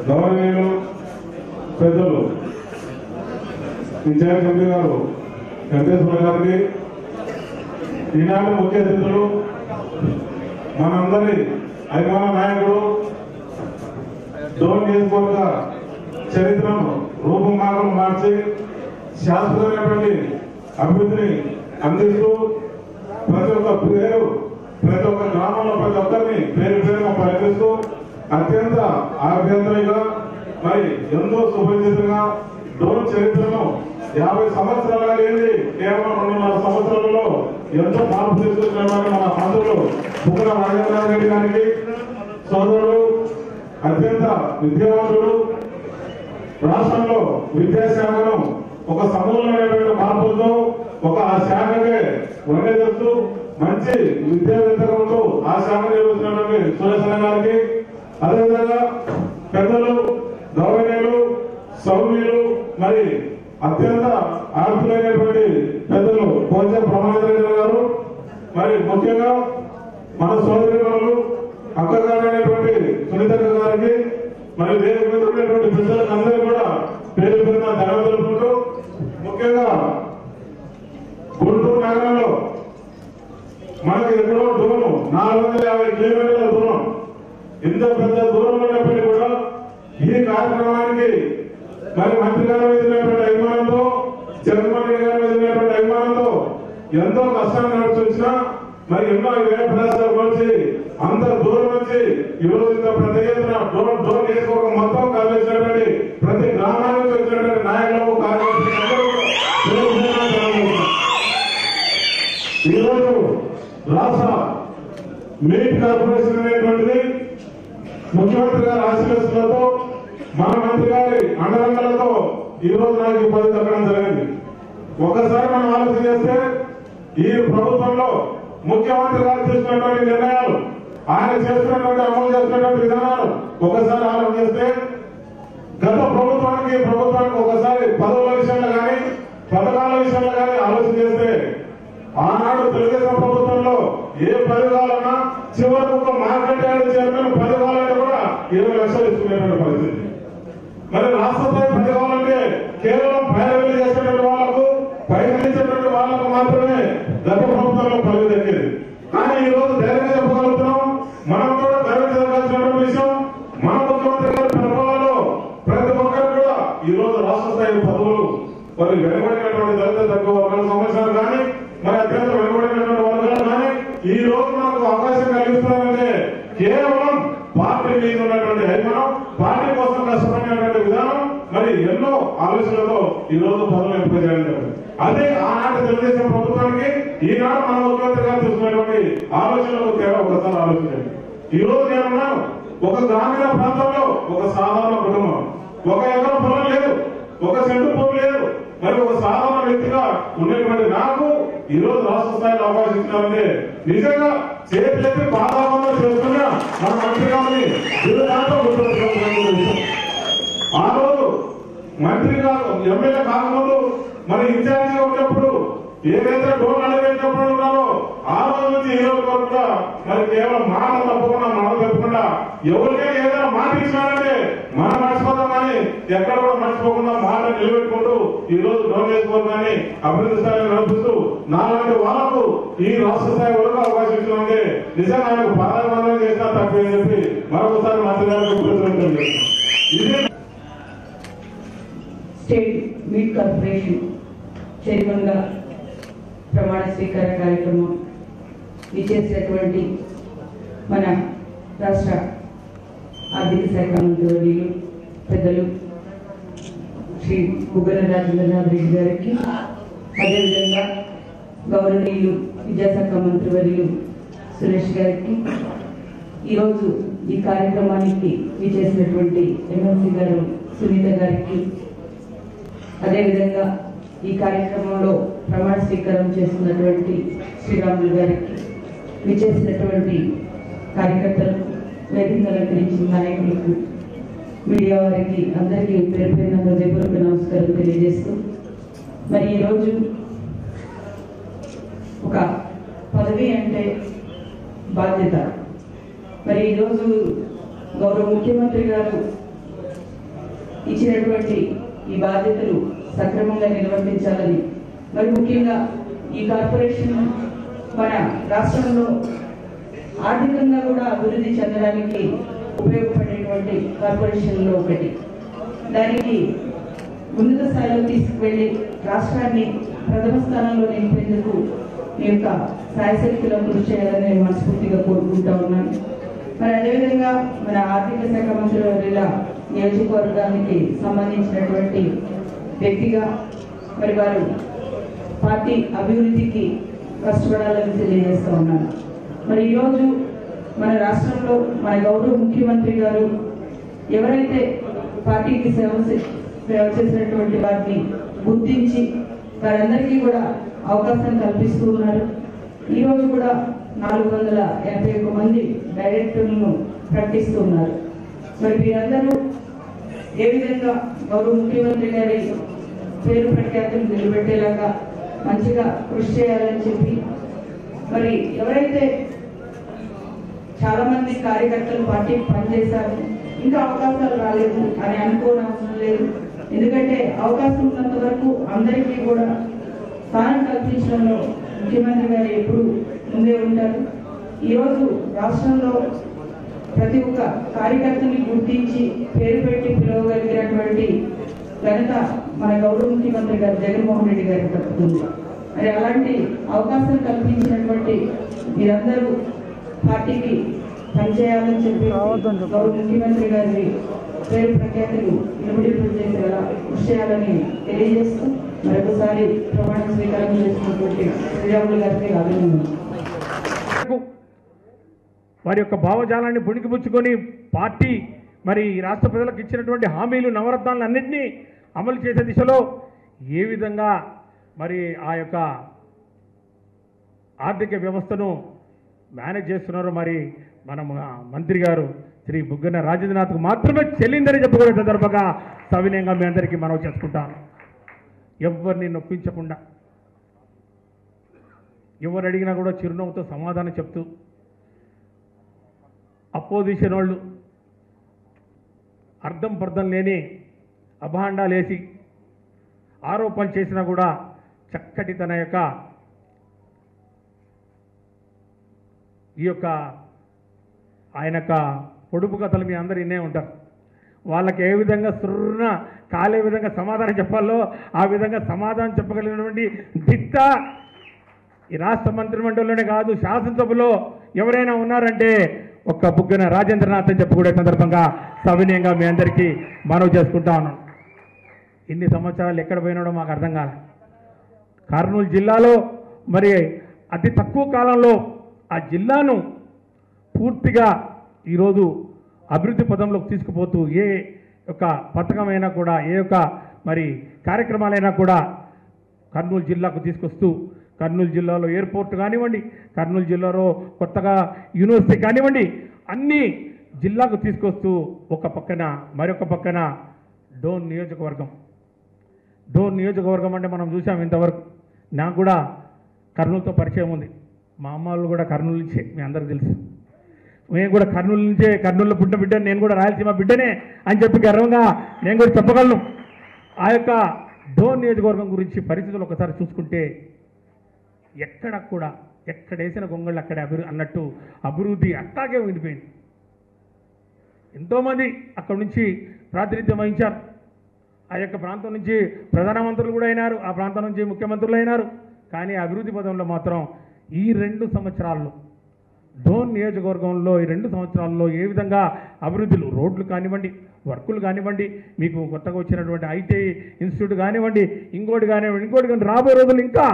గౌరవనీయులు పెద్దలు incharge MP గారు వెంకటేశ్వర గారికి ఈనాటి ముఖ్య అతిథులు మనందరి అభిమాన నాయకుడు డోన్ నియోజకవర్గ చరిత్రను రూపుమార్గం మార్చి శాశ్వతమైనటువంటి అభివృద్ధిని అందిస్తూ ప్రతి ఒక్క పేరు ప్రతి ఒక్క గ్రామంలో ప్రతి ఒక్కరిని పేరు పేరుగా పలకరిస్తూ అత్యంత ఆభ్యంతరంగా మరి ఎంతో సుపరిచితంగా డోన్ చరిత్రను యాభై సంవత్సరాలుగా లేని కేవలం రెండున్నర సంవత్సరాలలో ఎంతో మార్పు తీసుకొచ్చినటువంటి మన మంత్రులు బుగ్గన రాజేంద్ర రెడ్డి గారికి సోదరుడు అత్యంత విద్యావంతుడు రాష్ట్రంలో విద్యాశాఖను ఒక సమూలమైనటువంటి మార్పులతో ఒక ఆ శాఖకే వండేస్తూ మంచి విద్యావేత్తగా ఆ శాఖ నిర్వహించినటువంటి సురేశ్వర గారికి అదేవిధంగా పెద్దలు గౌరవనీయులు సౌమ్యులు మరి అత్యంత ఆర్థులైనటువంటి పెద్దలు పోచ ప్రమాదేంద్ర గారు మరి ముఖ్యంగా మన సోదరి అక్కగారైనటువంటి సునీతక్క గారికి మరి వేదిక మీద ఉన్నటువంటి పెద్దలకు అందరూ కూడా పేరు పేరున ధన్యవాదాలు తెలుపుకుంటూ ముఖ్యంగా గుంటూరు నగరంలో మనకి ఎక్కడో దూరం నాలుగు వందల యాభై కిలోమీటర్ల దూరం ఇంత పెద్ద దూరం ఉన్నప్పటికీ కూడా ఈ కార్యక్రమానికి మరి మంత్రి గారి మీద ఉన్నటువంటి అభిమానంతో జగన్మోహన్ రెడ్డి గారి మీద ఉన్నటువంటి అభిమానంతో ఎంతో కష్టాన్ని నడిచి వచ్చినా మరి ఎన్నో వేల ప్రదేశాలు వచ్చి అంత దూరం నుంచి ఈ రోజు ఇంత పెద్ద ఎత్తున డోర్ డోర్ వేసుకోక మొత్తం కలిసినటువంటి ప్రతి గ్రామాల నుంచి వచ్చినటువంటి నాయకులు కార్యకర్తలు అందరూ కూడా తెలుగుదేశం జనాలు. ఈరోజు రాష్ట్ర మీట్ కార్పొరేషన్ అనేటువంటిది ముఖ్యమంత్రి గారి ఆశీర్వచనలతో మన మంత్రి గారి అండదండలతో ఈ రోజు నాకు ఈ పదవి దక్కడం జరిగింది ఒకసారి మనం ఆలోచన చేస్తే ఈ ప్రభుత్వంలో ముఖ్యమంత్రి గారు తీసుకున్నటువంటి నిర్ణయాలు ఆయన చేస్తున్నటువంటి అమలు చేస్తున్నటువంటి విధానాలు ఒకసారి ఆలోచన చేస్తే గత ప్రభుత్వానికి ప్రభుత్వానికి ఒకసారి పదవుల విషయంలో కానీ పథకాల విషయంలో కానీ ఆలోచన చేస్తే ఆనాడు తెలుగుదేశం ప్రభుత్వంలో ఏ పది కావాలన్నా చివరికి ఒక మార్కెట్ యార్డ్ చైర్మన్ పది కావాలంటే కూడా ఇరవై లక్షలు ఇస్తున్నటువంటి పరిస్థితి మరి రాష్ట్ర స్థాయి పది కావాలంటే కేవలం పైరవీలు చేసేటువంటి వాళ్లకు పైకించేటువంటి వాళ్లకు మాత్రమే గత ప్రభుత్వంలో పదవి దక్కేది కానీ ఈ రోజు ధైర్యంగా చెప్పగలుగుతున్నాం మనం కూడా గర్వించదలసినటువంటి విషయం మన ముఖ్యమంత్రి గారి పరిపాలనలో ప్రతి ఒక్కరు కూడా ఈ రోజు రాష్ట్ర స్థాయి పదవులు మరి వెనుకబడినటువంటి దళిత తక్కువ వర్గాల సమస్యలు కానీ మరి అత్యంత వెనుకబడినటువంటి వర్గాలు కానీ ఈ రోజు మనకు అవకాశం కలిగిస్తున్నారంటే కేవలం పార్టీ మీద ఉన్నటువంటి అభిమానం పార్టీ కోసం కష్టపడినటువంటి విధానం మరి ఎన్నో ఆలోచనలతో ఈ రోజు పదవులు ఎంపిక చేయడం జరిగింది. అదే ఆనాటి తెలుగుదేశం ప్రభుత్వానికి ఈనాడు మన ముఖ్యమంత్రి గారు తీసుకున్నటువంటి ఆలోచనలకు తేడా ఒకసారి ఆలోచించండి ఈ రోజు నేనున్నాను ఒక గ్రామీణ ప్రాంతంలో ఒక సాధారణ కుటుంబం ఒక ఎకరం పొలం లేదు ఒక సెంటు భూమి లేదు మరి ఒక సాధారణ వ్యక్తిగా ఉన్నటువంటి నాకు ఈ రోజు రాష్ట్ర స్థాయిలో అవకాశం ఇచ్చినారంటే నిజంగా చేతులెత్తి పాదాలలో చేస్తున్న మన మంత్రి గారిని దాంట్లో గుర్తుపెట్టుకోవాల్సిన విషయం. ఆ రోజు మంత్రి కాదు ఎమ్మెల్యే కాకముందు మరి ఇన్ఛార్జిగా ఉన్నప్పుడు ఏదైతే డోర్ అడగేటప్పుడు ఉన్నారో ఆ రోజు నుంచి ఈ రోజు వరకు కూడా మరి కేవలం మాట తప్పకుండా మాట తప్పకుండా ఎవరికైనా ఏదైనా మాట ఇచ్చినారంటే మనం మర్చిపోతాం కానీ ఎక్కడ కూడా మర్చిపోకుండా మాట నిలబెట్టుకుంటూ ఈ రోజు డోర్ చేసుకోవాలని అభివృద్ధి స్థాయిలో నడిపిస్తూ నాలాంటి వాళ్ళకు ఈ రాష్ట్ర స్థాయి వరకు అవకాశం ఇచ్చినంటే నిజంగా ఆయనకు పాదాభివందనం చేసినా తప్పని చెప్పి మరొకసారి మంత్రి గారికి కృతజ్ఞతలు చేస్తున్నాం. ఇదే స్టేట్ మీట్ కార్పొరేషన్ చైర్మన్ గా ప్రమాణ స్వీకార కార్యక్రమం ఇచ్చేసినటువంటి మన రాష్ట్ర ఆర్థిక శాఖ మంత్రివర్యులు పెద్దలు శ్రీ బుగ్గన రాజేంద్రనాథ్ రెడ్డి గారికి అదేవిధంగా గౌరవనీయులు విద్యాశాఖ మంత్రివర్యులు సురేష్ గారికి ఈరోజు ఈ కార్యక్రమానికి విచ్చేసినటువంటి ఎమ్మెల్సీ గారు సునీత గారికి అదేవిధంగా ఈ కార్యక్రమంలో ప్రమాణ స్వీకారం చేస్తున్నటువంటి శ్రీరాములు గారికి విచ్చేసినటువంటి కార్యకర్తలకు వేదిక అలంకరించిన నాయకులకు మీడియా వారికి అందరికీ పేరు పేరున హృదయపూర్వక నమస్కారం తెలియజేస్తూ మరి ఈరోజు ఒక పదవి అంటే బాధ్యత మరి ఈరోజు గౌరవ ముఖ్యమంత్రి గారు ఇచ్చినటువంటి ఈ బాధ్యతలు సక్రమంగా నిర్వర్తించాలని మరి ముఖ్యంగా ఈ కార్పొరేషన్ మన రాష్ట్రంలో ఆర్థికంగా కూడా అభివృద్ధి చెందడానికి ఉపయోగపడేటువంటి కార్పొరేషన్లో ఒకటి దానికి ఉన్నత స్థాయిలో తీసుకువెళ్లి రాష్ట్రాన్ని ప్రథమ స్థానంలో నిలిపేందుకు మీ యొక్క సాయశక్తిలో కృషి చేయాలని నేను మనస్ఫూర్తిగా కోరుకుంటా ఉన్నాను మరి అదేవిధంగా మన ఆర్థిక శాఖ మంత్రి వర్యుల నియోజకవర్గానికి సంబంధించినటువంటి వ్యక్తిగా మరి వారు పార్టీ అభివృద్ధికి కష్టపడాలని తెలియజేస్తూ ఉన్నాను మరి ఈరోజు మన రాష్ట్రంలో మన గౌరవ ముఖ్యమంత్రి గారు ఎవరైతే పార్టీకి సేవ చే- సేవ చేసినటువంటి వారిని గుర్తించి వారందరికీ కూడా అవకాశం కల్పిస్తూ ఉన్నారు ఈ రోజు కూడా నాలుగు వందల ఎనభై ఒక్క మంది డైరెక్టర్లను ప్రకటిస్తూ ఉన్నారు మరి మీరందరూ ఏ విధంగా గౌరవ ముఖ్యమంత్రి గారి పేరు ప్రఖ్యాతులు నిలబెట్టేలాగా మంచిగా కృషి చేయాలని చెప్పి మరి ఎవరైతే చాలా మంది కార్యకర్తలు పార్టీకి పనిచేశారు ఇంకా అవకాశాలు రాలేదు అని అనుకోని అవసరం లేదు ఎందుకంటే అవకాశం ఉన్నంత వరకు అందరికీ కూడా స్థానం కల్పించడంలో ముఖ్యమంత్రి గారు ఎప్పుడు ముందే ఉంటారు ఈరోజు రాష్ట్రంలో ప్రతి ఒక్క కార్యకర్తని గుర్తించి పేరు పెట్టి పిలవగలిగినటువంటి ఘనత మన గౌరవ ముఖ్యమంత్రి గారు జగన్మోహన్ రెడ్డి గారికి దక్కుతుంది మరి అలాంటి అవకాశం కల్పించినటువంటి మీరందరూ పార్టీకి పనిచేయాలని చెప్పి గౌరవ ముఖ్యమంత్రి గారి పేరు ప్రఖ్యాతులు నిలబడి చేసేలా కృషి చేయాలని తెలియజేస్తూ మరొకసారి ప్రమాణ స్వీకారం చేసినటువంటి శ్రీరాములు గారికి అభినందనలు మేరకు వారి యొక్క భావజాలాన్ని పుణికిపుచ్చుకొని పార్టీ మరి ఈ రాష్ట్ర ప్రజలకు ఇచ్చినటువంటి హామీలు నవరత్నాలు అన్నింటినీ అమలు చేసే దిశలో ఏ విధంగా మరి ఆ యొక్క ఆర్థిక వ్యవస్థను మేనేజ్ చేస్తున్నారో మరి మనం ఆ మంత్రి గారు శ్రీ బుగ్గన రాజేంద్రనాథ్కు మాత్రమే చెల్లిందని చెప్పుకునే సందర్భంగా సవినయంగా మీ అందరికీ మనం చేసుకుంటాం ఎవరిని నొప్పించకుండా ఎవరు అడిగినా కూడా చిరునవ్వుతో సమాధానం చెప్తూ అపోజిషన్ వాళ్ళు అర్థం పర్థం లేని అభాండాలు వేసి ఆరోపణలు చేసినా కూడా చక్కటి తన యొక్క ఈ యొక్క ఆయన యొక్క పొడుపు కథలు మీ అందరు వినే ఉంటారు వాళ్ళకి ఏ విధంగా సుర్రున కాలే విధంగా సమాధానం చెప్పాలో ఆ విధంగా సమాధానం చెప్పగలిగినటువంటి దిట్ట ఈ రాష్ట్ర మంత్రిమండలిలోనే కాదు శాసనసభలో ఎవరైనా ఉన్నారంటే ఒక్క బుగ్గన రాజేంద్రనాథ్ అని చెప్పుకునే సందర్భంగా సవినయంగా మీ అందరికీ మనవి చేసుకుంటా ఉన్నాను ఇన్ని సంవత్సరాలు ఎక్కడ పోయినాడో మాకు అర్థం కాలే కర్నూలు జిల్లాలో మరి అతి తక్కువ కాలంలో ఆ జిల్లాను పూర్తిగా ఈరోజు అభివృద్ధి పదంలోకి తీసుకుపోతూ ఏ యొక్క పథకమైనా కూడా ఏ యొక్క మరి కార్యక్రమాలైనా కూడా కర్నూలు జిల్లాకు తీసుకొస్తూ కర్నూలు జిల్లాలో ఎయిర్పోర్ట్ కానివ్వండి కర్నూలు జిల్లాలో కొత్తగా యూనివర్సిటీ కానివ్వండి అన్నీ జిల్లాకు తీసుకొస్తూ ఒక పక్కన మరొక పక్కన డోన్ నియోజకవర్గం డోన్ నియోజకవర్గం అంటే మనం చూసాం ఇంతవరకు నాకు కూడా కర్నూలుతో పరిచయం ఉంది మా అమ్మ వాళ్ళు కూడా కర్నూలు నుంచే మీ అందరికీ తెలుసు మేము కూడా కర్నూలు నుంచే కర్నూలులో పుట్టిన బిడ్డని నేను కూడా రాయలసీమ బిడ్డనే అని చెప్పి గర్వంగా నేను కూడా చెప్పగలను ఆ యొక్క డోన్ నియోజకవర్గం గురించి పరిస్థితులు ఒకసారి చూసుకుంటే ఎక్కడ కూడా ఎక్కడ వేసిన గొంగళ్ళు అక్కడే అభివృద్ధి అన్నట్టు అభివృద్ధి అట్టాగే ఉండిపోయింది ఎంతోమంది అక్కడ నుంచి ప్రాతినిధ్యం వహించారు ఆ యొక్క ప్రాంతం నుంచి ప్రధానమంత్రులు కూడా అయినారు ఆ ప్రాంతం నుంచి ముఖ్యమంత్రులు అయినారు కానీ అభివృద్ధి పదంలో మాత్రం ఈ రెండు సంవత్సరాల్లో డోన్ నియోజకవర్గంలో ఈ రెండు సంవత్సరాల్లో ఏ విధంగా అభివృద్ధులు రోడ్లు కానివ్వండి వర్కులు కానివ్వండి మీకు కొత్తగా వచ్చినటువంటి ఐటీ ఇన్స్టిట్యూట్ కానివ్వండి ఇంకోటి కానివ్వండి ఇంకోటి కానీ రాబోయే రోజులు ఇంకా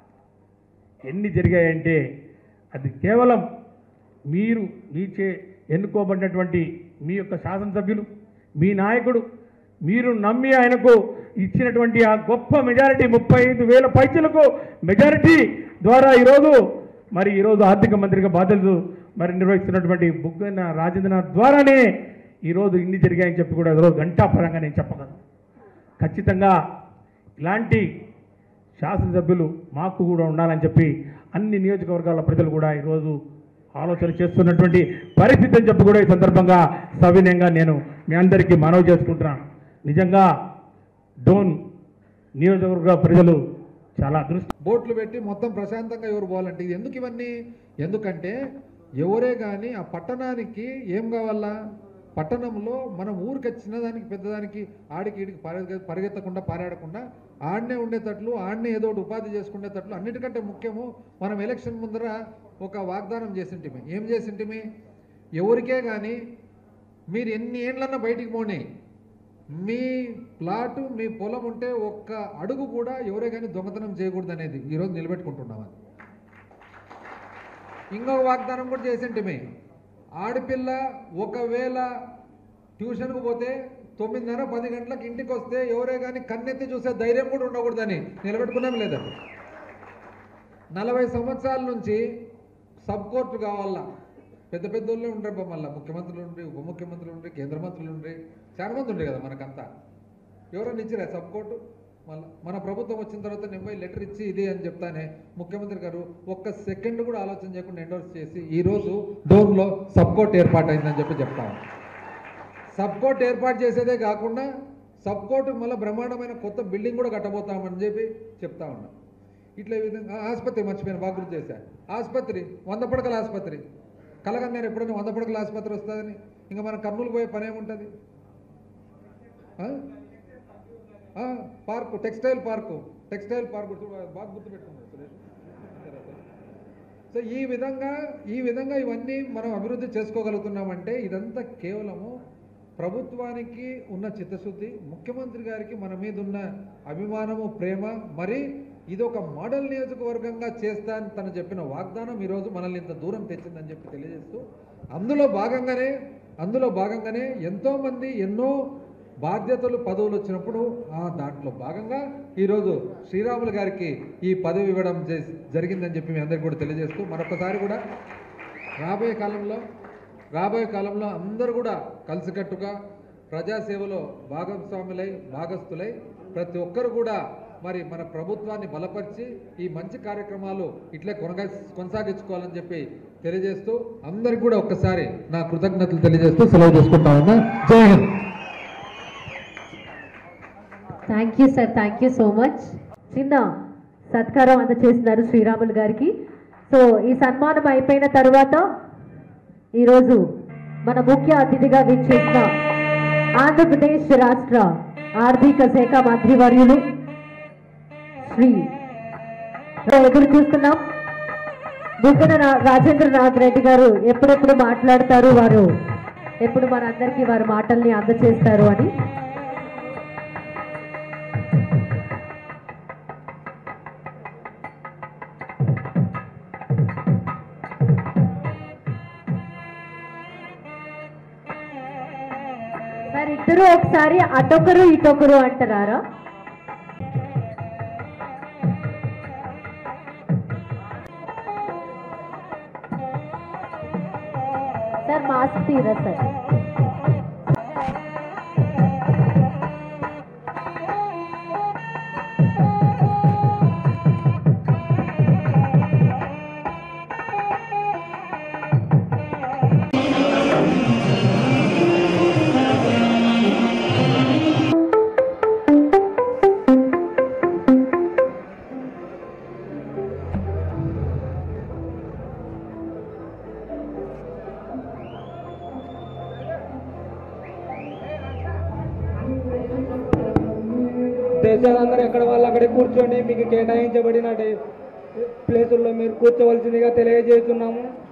ఎన్ని జరిగాయంటే అది కేవలం మీరు మీచే ఎన్నుకోబడినటువంటి మీ యొక్క శాసనసభ్యులు మీ నాయకుడు మీరు నమ్మి ఆయనకు ఇచ్చినటువంటి ఆ గొప్ప మెజారిటీ ముప్పై ఐదు వేల పైచలకు మెజారిటీ ద్వారా ఈరోజు మరి ఈరోజు ఆర్థిక మంత్రిగా బాధ్యతలు మరి నిర్వహిస్తున్నటువంటి బుగ్గన రాజేంద్రనాథ్ ద్వారానే ఈరోజు ఇన్ని జరిగాయని చెప్పి కూడా ఈరోజు గంటాపరంగా నేను చెప్పగలను ఖచ్చితంగా ఇలాంటి శాసనసభ్యులు మాకు కూడా ఉండాలని చెప్పి అన్ని నియోజకవర్గాల ప్రజలు కూడా ఈరోజు ఆలోచన చేస్తున్నటువంటి పరిస్థితి అని చెప్పి కూడా ఈ సందర్భంగా సవినయంగా నేను మీ అందరికీ మనవి చేసుకుంటున్నాను నిజంగా డోన్ నియోజకవర్గ ప్రజలు చాలా అదృష్టం బోట్లు పెట్టి మొత్తం ప్రశాంతంగా ఎవరు పోవాలంటే ఇది ఎందుకు ఇవన్నీ ఎందుకంటే ఎవరే కానీ ఆ పట్టణానికి ఏం కావాలా పట్టణంలో మనం ఊరికి చిన్నదానికి పెద్దదానికి ఆడికి ఈడికి పరిగె పరిగెత్తకుండా పారాడకుండా ఆడనే ఉండేటట్లు ఆడనే ఏదో ఒకటి ఉపాధి చేసుకునేటట్లు అన్నిటికంటే ముఖ్యము మనం ఎలక్షన్ ముందర ఒక వాగ్దానం చేసింటిమి ఏం చేసింటిమి ఎవరికే కానీ మీరు ఎన్ని ఏండ్లన్నా బయటికి పోనీ మీ ప్లాటు మీ పొలం ఉంటే ఒక్క అడుగు కూడా ఎవరే కానీ దొంగతనం చేయకూడదు అనేది ఈరోజు నిలబెట్టుకుంటున్నాం అది ఇంకొక వాగ్దానం కూడా చేసింటిమి ఆడపిల్ల ఒకవేళ ట్యూషన్కు పోతే తొమ్మిదిన్నర పది గంటలకు ఇంటికి వస్తే ఎవరే కానీ కన్నెత్తి చూసే ధైర్యం కూడా ఉండకూడదని నిలబెట్టుకున్నాం లేదండి నలభై సంవత్సరాల నుంచి సబ్ కోర్టు కావాలా పెద్ద పెద్ద వాళ్ళే ఉండరు మళ్ళీ ముఖ్యమంత్రులు ఉండి ఉప ముఖ్యమంత్రులు ఉండి కేంద్ర మంత్రులు ఉండి చాలా మంది ఉండే కదా మనకంతా ఎవరైనా ఇచ్చిరా సబ్ కోర్టు మళ్ళీ మన ప్రభుత్వం వచ్చిన తర్వాత నేను పోయి లెటర్ ఇచ్చి ఇది అని చెప్తానే ముఖ్యమంత్రి గారు ఒక్క సెకండ్ కూడా ఆలోచన చేయకుండా ఎండోర్స్ చేసి ఈ రోజు డోన్లో సబ్ కోర్టు ఏర్పాటు అయిందని చెప్పి చెప్తాను సబ్ కోర్టు ఏర్పాటు చేసేదే కాకుండా సబ్ కోర్టు మళ్ళీ బ్రహ్మాండమైన కొత్త బిల్డింగ్ కూడా కట్టబోతామని చెప్పి చెప్తా ఉన్నాం ఇట్లా ఈ విధంగా ఆ, ఆసుపత్రి మర్చిపోయిన బాగా గుర్తు చేశా ఆసుపత్రి వంద పడకల ఆసుపత్రి కలగన్నారు ఎప్పుడైనా వంద పడకల ఆసుపత్రి వస్తుందని ఇంకా మన కర్నూలు పోయే పని ఏముంటుంది ఆ? ఆ, park textile park textile park చూడు, బాగా గుర్తుపెట్టుకున్నాడు సురేష్ సో ఈ విధంగా ఈ విధంగా ఇవన్నీ మనం అభివృద్ధి చేసుకోగలుగుతున్నామంటే ఇదంతా కేవలము ప్రభుత్వానికి ఉన్న చిత్తశుద్ధి ముఖ్యమంత్రి గారికి మన మీద ఉన్న అభిమానము ప్రేమ మరి ఇది ఒక మోడల్ నియోజకవర్గంగా చేస్తా అని తను చెప్పిన వాగ్దానం ఈరోజు మనల్ని ఇంత దూరం తెచ్చిందని చెప్పి తెలియజేస్తూ అందులో భాగంగానే అందులో భాగంగానే ఎంతోమంది ఎన్నో బాధ్యతలు పదవులు వచ్చినప్పుడు ఆ దాంట్లో భాగంగా ఈరోజు శ్రీరాములు గారికి ఈ పదవి ఇవ్వడం చేసి- జరిగిందని చెప్పి మీ అందరికీ కూడా తెలియజేస్తూ మరొకసారి కూడా రాబోయే కాలంలో రాబోయే కాలంలో అందరూ కూడా కలిసికట్టుగా ప్రజాసేవలో భాగస్వాములై భాగస్థులై ప్రతి ఒక్కరు కూడా మరి మన ప్రభుత్వాన్ని బలపరిచి ఈ మంచి కార్యక్రమాలు ఇట్లే కొనగా కొనసాగించుకోవాలని చెప్పి తెలియజేస్తూ అందరికి కూడా ఒక్కసారి నా కృతజ్ఞతలు తెలియజేస్తూ సెలవు చేసుకుంటా ఉన్నా Jai Hind thank you sir thank you so much చిన్న సత్కారం అందచేస్తున్నారు శ్రీరాములు గారికి సో ఈ సన్మానం అయిపోయిన తర్వాత ఈరోజు మన ముఖ్య అతిథిగా విచ్చేసిన ఆంధ్రప్రదేశ్ రాష్ట్ర ఆర్థిక శాఖ మంత్రివర్యులు శ్రీ ఎదురు చూస్తున్నాం బుగ్గన రా- రాజేంద్రనాథ్ రెడ్డి గారు ఎప్పుడెప్పుడు మాట్లాడతారు వారు ఎప్పుడు మనందరికీ వారి మాటల్ని అందచేస్తారు అని సార్ ఇద్దరు ఒకసారి అటొకరు ఇటొకరు అంటారా సార్ మాస్క్ తీరా సార్ దేశాలందరూ ఎక్కడ వాళ్ళు అక్కడే కూర్చొని మీకు కేటాయించబడిన డే- ప్లేసుల్లో మీరు కూర్చోవలసిందిగా తెలియజేస్తున్నాము